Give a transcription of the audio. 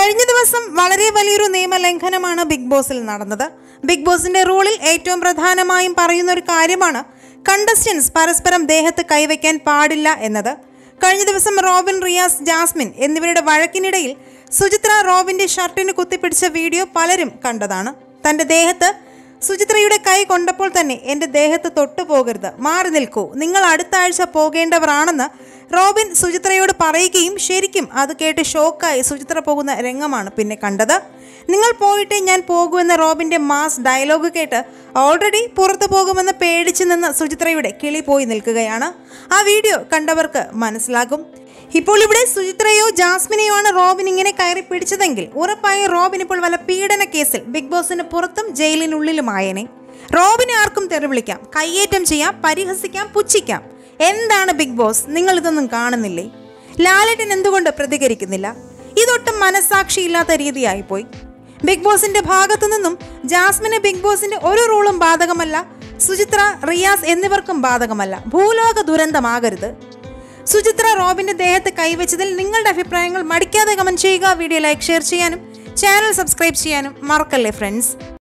കഴിഞ്ഞ ദിവസം വളരെ വലിയൊരു നിയമലംഘനമാണ് ബിഗ് ബോസിൽ നടന്നത് ബിഗ് ബോസിന്റെ റൂളിൽ ഏറ്റവും പ്രധാനമായും പറയുന്ന ഒരു കാര്യമാണ് കണ്ടസ്റ്റൻസ് പരസ്പരം ദേഹത്ത് കൈവയ്ക്കാൻ പാടില്ല എന്നത് കഴിഞ്ഞ ദിവസം റോബിൻ റിയാസ് ജാസ്മിൻ എന്നിവരുടെ വഴക്കിനിടയിൽ സുചിത്ര റോബിന്റെ ഷർട്ടിന് കുത്തിപ്പിടിച്ച വീഡിയോ പലരും കണ്ടതാണ് തന്റെ ദേഹത്ത് സുചിത്രയുടെ കൈ കൊണ്ടപ്പോൾ തന്നെ എൻ്റെ ദേഹത്ത് തൊട്ടു പോകരുത് മാറി നിൽക്കൂ നിങ്ങൾ അടുത്ത ആഴ്ച പോകേണ്ടവരാണെന്ന് റോബിൻ സുചിത്രയോട് പറയുകയും ശരിക്കും അത് കേട്ട് ഷോക്കായി സുചിത്ര പോകുന്ന രംഗമാണ് പിന്നെ കണ്ടത് നിങ്ങൾ പോയിട്ടേ ഞാൻ പോകൂ എന്ന റോബിൻ്റെ മാസ് ഡയലോഗ് കേട്ട് ഓൾറെഡി പുറത്തു പോകുമെന്ന് പേടിച്ചു നിന്ന സുചിത്രയുടെ കിളി പോയി നിൽക്കുകയാണ് ആ വീഡിയോ കണ്ടവർക്ക് മനസ്സിലാകും ഇപ്പോൾ ഇവിടെ സുചിത്രയോ ജാസ്മിനെയോ ആണ് റോബിൻ ഇങ്ങനെ കയറി പിടിച്ചതെങ്കിൽ ഉറപ്പായും റോബിൻ ഇപ്പോൾ വല്ല പീഡന കേസിൽ ബിഗ് ബോസിന് പുറത്തും ജയിലിനുള്ളിലുമായേനെ റോബിനെ ആർക്കും തെറി വിളിക്കാം കയ്യേറ്റം ചെയ്യാം പരിഹസിക്കാം പുച്ഛിക്കാം എന്താണ് ബിഗ് ബോസ് നിങ്ങൾ ഇതൊന്നും കാണുന്നില്ലേ ലാലേട്ടൻ എന്തുകൊണ്ട് പ്രതികരിക്കുന്നില്ല ഇതൊട്ടും മനസ്സാക്ഷിയില്ലാത്ത രീതിയായിപ്പോയി ബിഗ് ബോസിന്റെ ഭാഗത്തു നിന്നും ജാസ്മിന് ബിഗ് ബോസിന്റെ ഒരു റൂളും ബാധകമല്ല സുചിത്ര റിയാസ് എന്നിവർക്കും ബാധകമല്ല ഭൂലോക ദുരന്തമാകരുത് സുചിത്ര റോബിന്റെ ദേഹത്ത് കൈവച്ചതിൽ നിങ്ങളുടെ അഭിപ്രായങ്ങൾ മടിക്കാതെ കമന്റ് ചെയ്യുക വീഡിയോ ലൈക്ക് ഷെയർ ചെയ്യാനും ചാനൽ സബ്സ്ക്രൈബ് ചെയ്യാനും മറക്കല്ലേ ഫ്രണ്ട്സ്